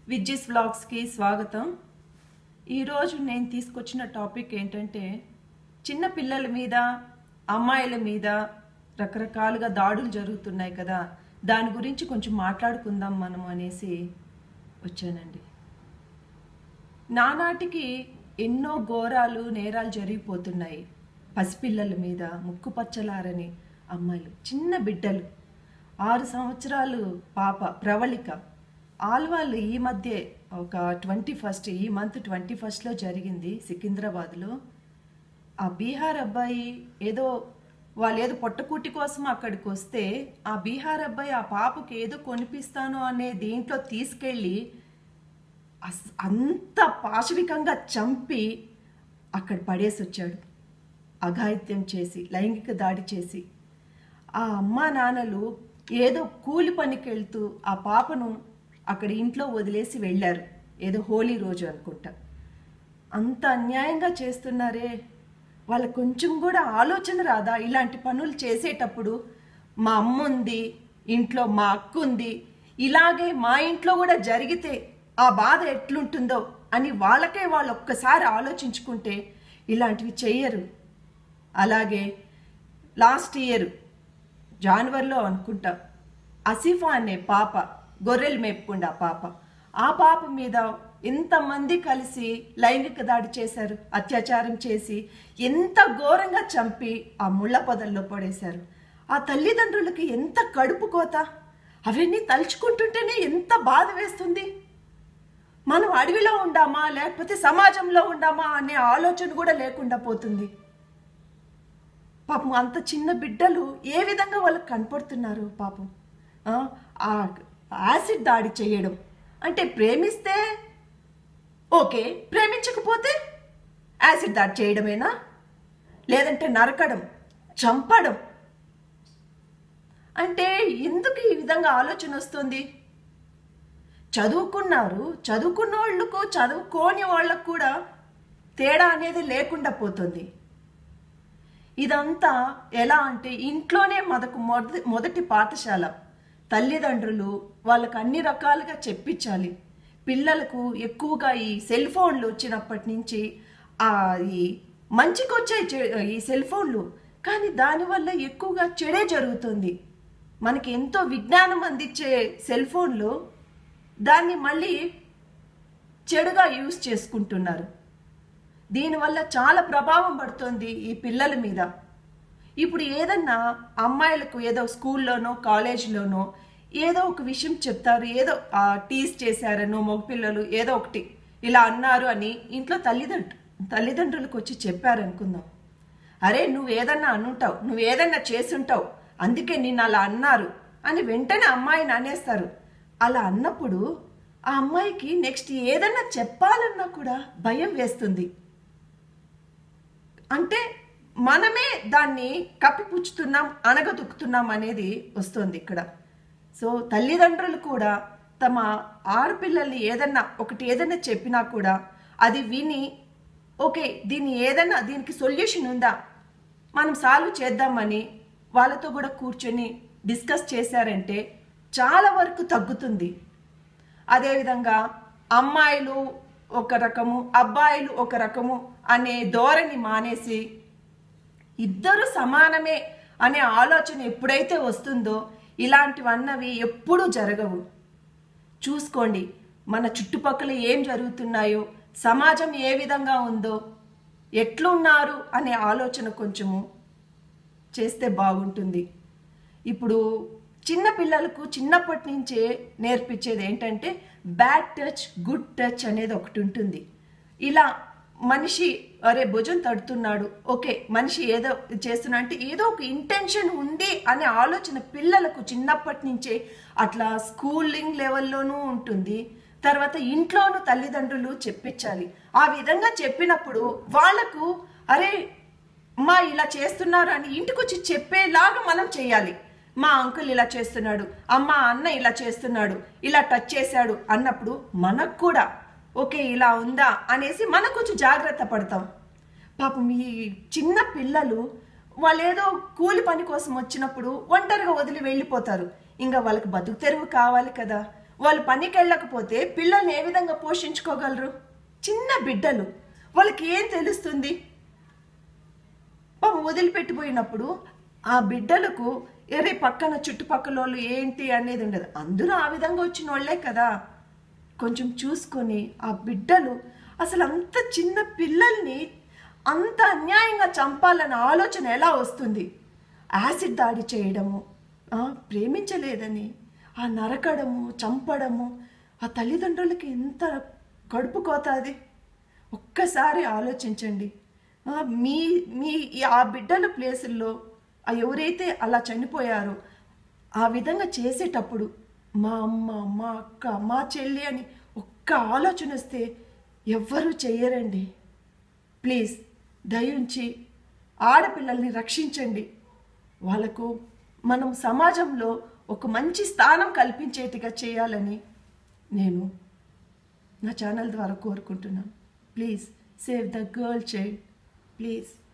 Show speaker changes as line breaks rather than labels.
విజ్జిస్ వ్లాగ్స్కి స్వాగతం ఈరోజు నేను తీసుకొచ్చిన టాపిక్ ఏంటంటే చిన్న పిల్లల మీద అమ్మాయిల మీద రకరకాలుగా దాడులు జరుగుతున్నాయి కదా దాని గురించి కొంచెం మాట్లాడుకుందాం మనం అనేసి వచ్చానండి నానాటికి ఎన్నో ఘోరాలు నేరాలు జరిగిపోతున్నాయి పసిపిల్లల మీద ముక్కు పచ్చలారని అమ్మాయిలు చిన్న బిడ్డలు ఆరు సంవత్సరాలు పాప ప్రవళిక ఆల్వాళ్ళు ఈ మధ్య ఒక ట్వంటీ ఫస్ట్ ఈ మంత్ ట్వంటీ ఫస్ట్లో జరిగింది సికింద్రాబాద్లో ఆ బీహార్ అబ్బాయి ఏదో వాళ్ళు ఏదో పొట్టకూటి కోసం అక్కడికి వస్తే ఆ బీహార్ అబ్బాయి ఆ పాపకి ఏదో కొనిపిస్తాను అనే దీంట్లో తీసుకెళ్ళి అస్- అంత పాశవికంగా చంపి అక్కడ పడేసి వచ్చాడు అఘాయిత్యం చేసి లైంగిక దాడి చేసి ఆ అమ్మా నాన్నలు ఏదో కూలి పనికి వెళ్తూ ఆ పాపను అక్కడ ఇంట్లో వదిలేసి వెళ్ళారు ఏదో హోలీ రోజు అనుకుంటా అంత అన్యాయంగా చేస్తున్నారే వాళ్ళ కొంచెం కూడా ఆలోచన రాదా ఇలాంటి పనులు చేసేటప్పుడు మా అమ్మ ఉంది ఇంట్లో మా అక్క ఉంది ఇలాగే మా ఇంట్లో కూడా జరిగితే ఆ బాధ ఎట్లుంటుందో అని వాళ్ళకే వాళ్ళు ఒక్కసారి ఆలోచించుకుంటే ఇలాంటివి చెయ్యరు అలాగే లాస్ట్ ఇయర్ జనవరిలో అనుకుంటా అసిఫా అనే పాప గొర్రెలు మేపుకుండా పాప ఆ పాప మీద ఎంతమంది కలిసి లైంగిక దాడి చేశారు అత్యాచారం చేసి ఎంత ఘోరంగా చంపి ఆ ముళ్ళ పొదల్లో పడేశారు ఆ తల్లిదండ్రులకి ఎంత కడుపు కోత అవన్నీ తలుచుకుంటుంటేనే ఎంత బాధ వేస్తుంది మనం అడవిలో ఉండామా లేకపోతే సమాజంలో ఉండామా అనే ఆలోచన కూడా లేకుండా పోతుంది పాపం అంత చిన్న బిడ్డలు ఏ విధంగా వాళ్ళకి కనపడుతున్నారు పాపం ఆ, ఆ యాసిడ్ దాడి చేయడం అంటే ప్రేమిస్తే ఓకే ప్రేమించకపోతే యాసిడ్ దాడి చేయడమేనా లేదంటే నరకడం చంపడం అంటే ఎందుకు ఈ విధంగా ఆలోచన వస్తుంది చదువుకున్నారు చదువుకున్న వాళ్ళకు చదువుకోని వాళ్ళకు కూడా తేడా అనేది లేకుండా పోతుంది ఇదంతా ఎలా అంటే ఇంట్లోనే మనకు మొదటి మొదటి పాఠశాల తల్లిదండ్రులు వాళ్ళకు అన్ని రకాలుగా చెప్పించాలి పిల్లలకు ఎక్కువగా ఈ సెల్ ఫోన్లు వచ్చినప్పటి నుంచి ఆ ఈ మంచికి వచ్చే చె- ఈ సెల్ ఫోన్లు కానీ దానివల్ల ఎక్కువగా చెడే జరుగుతుంది మనకి ఎంతో విజ్ఞానం అందించే సెల్ ఫోన్లు దాన్ని మళ్ళీ చెడుగా యూజ్ చేసుకుంటున్నారు దీనివల్ల చాలా ప్రభావం పడుతుంది ఈ పిల్లల మీద ఇప్పుడు ఏదన్నా అమ్మాయిలకు ఏదో స్కూల్లోనో కాలేజీలోనో ఏదో ఒక విషయం చెప్తారు ఏదో ఆ, టీస్ చేశారనో మగపిల్లలు ఏదో ఒకటి ఇలా అన్నారు అని ఇంట్లో తల్లిదండ్రు తల్లిదండ్రులకు వచ్చి చెప్పారనుకుందాం అరే నువ్వు ఏదన్నా అనుంటావు నువ్వు ఏదన్నా చేసుంటావు అందుకే నిన్ను అలా అన్నారు అని వెంటనే అమ్మాయిని అనేస్తారు అలా అన్నప్పుడు ఆ అమ్మాయికి నెక్స్ట్ ఏదన్నా చెప్పాలన్నా కూడా భయం వేస్తుంది అంటే మనమే దాన్ని కప్పిపుచ్చుతున్నాం అనగదొక్కుతున్నాం అనేది వస్తుంది ఇక్కడ సో తల్లిదండ్రులు కూడా తమ ఆడపిల్లల్ని ఏదన్నా ఒకటి ఏదన్నా చెప్పినా కూడా అది విని ఓకే దీన్ని ఏదన్నా దీనికి సొల్యూషన్ ఉందా మనం సాల్వ్ చేద్దామని వాళ్ళతో కూడా కూర్చొని డిస్కస్ చేశారంటే చాలా వరకు తగ్గుతుంది అదేవిధంగా అమ్మాయిలు ఒక రకము అబ్బాయిలు ఒక రకము అనే ధోరణి మానేసి ఇద్దరు సమానమే అనే ఆలోచన ఎప్పుడైతే వస్తుందో ఇలాంటివన్నవి ఎప్పుడూ జరగవు చూసుకోండి మన చుట్టుపక్కల ఏం జరుగుతున్నాయో సమాజం ఏ విధంగా ఉందో ఎట్లున్నారు అనే ఆలోచన కొంచెము చేస్తే బాగుంటుంది ఇప్పుడు చిన్న పిల్లలకు చిన్నప్పటి నుంచే నేర్పించేది ఏంటంటే బ్యాడ్ టచ్ గుడ్ టచ్ అనేది ఒకటి ఉంటుంది ఇలా మనిషి అరే భుజం తడుతున్నాడు ఓకే మనిషి ఏదో చేస్తున్నా అంటే ఏదో ఒక ఇంటెన్షన్ ఉంది అనే ఆలోచన పిల్లలకు చిన్నప్పటి నుంచే అట్లా స్కూలింగ్ లెవెల్లోనూ ఉంటుంది తర్వాత ఇంట్లోనూ తల్లిదండ్రులు చెప్పించాలి ఆ విధంగా చెప్పినప్పుడు వాళ్ళకు అరే మా ఇలా చేస్తున్నారు అని ఇంటికి వచ్చి చెప్పేలాగా మనం చేయాలి మా అంకుల్ ఇలా చేస్తున్నాడు అమ్మ అన్న ఇలా చేస్తున్నాడు ఇలా టచ్ చేశాడు అన్నప్పుడు మనకు కూడా ఓకే ఇలా ఉందా అనేసి మనం కొంచెం జాగ్రత్త పడతాం పాపం ఈ చిన్న పిల్లలు వాళ్ళు ఏదో కూలి పని కోసం వచ్చినప్పుడు ఒంటరిగా వదిలి వెళ్ళిపోతారు ఇంకా వాళ్ళకి బతుకు తెరువు కావాలి కదా వాళ్ళు పనికి వెళ్ళకపోతే పిల్లల్ని ఏ విధంగా పోషించుకోగలరు చిన్న బిడ్డలు వాళ్ళకి ఏం తెలుస్తుంది పాపం వదిలిపెట్టిపోయినప్పుడు ఆ బిడ్డలకు ఎరే పక్కన చుట్టుపక్కల వాళ్ళు ఏంటి అనేది ఉండదు అందరూ ఆ విధంగా వచ్చిన వాళ్ళే కదా కొంచెం చూసుకొని ఆ బిడ్డలు అసలు అంత చిన్న పిల్లల్ని అంత అన్యాయంగా చంపాలన్న ఆలోచన ఎలా వస్తుంది యాసిడ్ దాడి చేయడము ఆ, ప్రేమించలేదని ఆ నరకడము చంపడము ఆ తల్లిదండ్రులకి ఎంత కడుపు కోతాది ఒక్కసారి ఆలోచించండి ఆ, మీ మీ ఈ- ఆ బిడ్డల ప్లేసుల్లో ఆ ఎవరైతే అలా చనిపోయారో ఆ విధంగా చేసేటప్పుడు మా అమ్మ మా అక్క మా చెల్లి అని ఒక్క ఆలోచన వస్తే ఎవ్వరూ చెయ్యరండి ప్లీజ్ దయించి ఆడపిల్లల్ని రక్షించండి వాళ్ళకు మనం సమాజంలో ఒక మంచి స్థానం కల్పించేట్టుగా చేయాలని నేను నా ఛానల్ ద్వారా కోరుకుంటున్నాను please save the girl child please